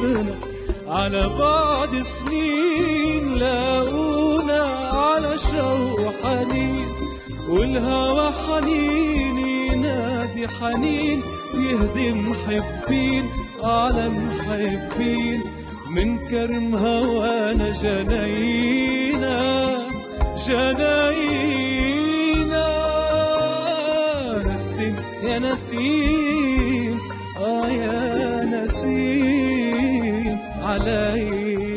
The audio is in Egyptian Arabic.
شوقنا على بعد سنين لاقونا على شوق حنين والهوى حنين ينادي حنين يهدي محبين على محبين من كرم هوانا جنينا جنينا نسيم يا نسيم آه يا نسيم علي